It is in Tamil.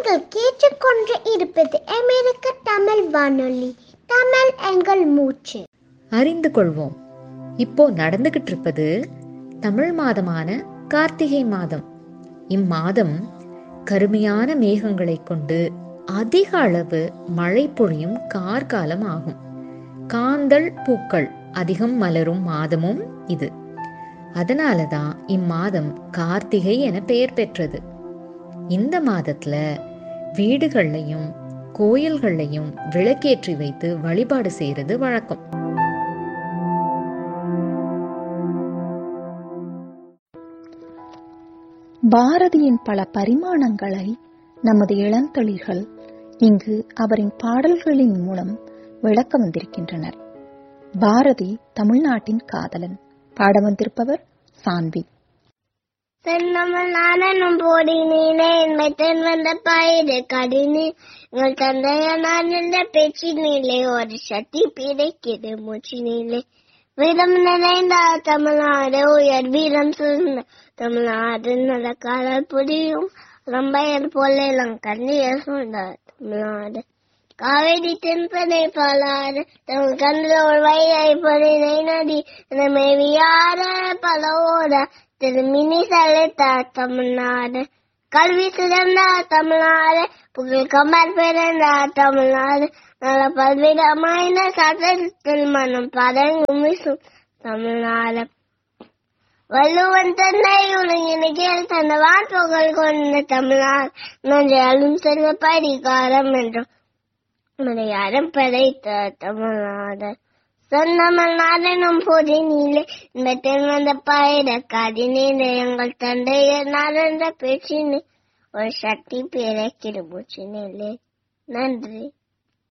நீங்கள் கேட்டுக்கொண்டு இருப்பது அமெரிக்க தமிழ் வானொலி தமிழ் எங்கள் மூச்சு அறிந்து கொள்வோம் இப்போ நடந்துகிட்டு இருப்பது தமிழ் மாதமான கார்த்திகை மாதம் இம்மாதம் கருமையான மேகங்களை கொண்டு அதிக அளவு மழை பொழியும் கார்காலம் ஆகும் காந்தல் பூக்கள் அதிகம் மலரும் மாதமும் இது அதனால தான் இம்மாதம் கார்த்திகை என பெயர் பெற்றது இந்த மாதத்துல வீடுகள்லையும் கோயில்கள்லையும் விளக்கேற்றி வைத்து வழிபாடு செய்யறது வழக்கம் பாரதியின் பல பரிமாணங்களை நமது இளந்தளிர்கள் இங்கு அவரின் பாடல்களின் மூலம் விளக்க வந்திருக்கின்றனர் பாரதி தமிழ்நாட்டின் காதலன் பாட வந்திருப்பவர் சான்வி நானும் போடினேனே என்மை தென் வந்த பயிறு கடினே உங்கள் தந்தைய நான் என்ற பேச்சினிலே ஒரு சக்தி பிடைக்கிறது மூச்சினிலே வீரம் நிறைந்த தமிழ்நாடு உயர் வீரம் சிறந்த தமிழ்நாடு நல்ல காதல் புரியும் ரம்பையர் போல இளங்கண்ணிய சூழ்ந்த தமிழ்நாடு காவேரி தென்பனை பாலாறு தமிழ் கண்ணில் ஒரு வைகை பொறினை நதி மேவியார பலவோட திருமினி செலுத்த தமிழ்நாடு கல்வி சிறந்த தமிழ்நாடு புகழ் கமர் பிறந்த தமிழ்நாடு நல்ல பல்விதமான சட்டத்தில் மனம் பதங்கும் வீசும் தமிழ்நாடு வள்ளுவன் தன்னை உலகினில் தந்த வான்புகள் கொண்ட தமிழ்நாடு நன்றாலும் செல்வ பரிகாரம் என்றும் மலையாளம் படைத்த தமிழ்நாடு சொந்தமிழ்நாடனும் பொதி நீலே இந்த தென் வந்த பயிர கதினீல எங்கள் தந்தையர் நடந்த பேச்சினே ஒரு சக்தி பிறக்கிடு மூச்சினிலே நன்றி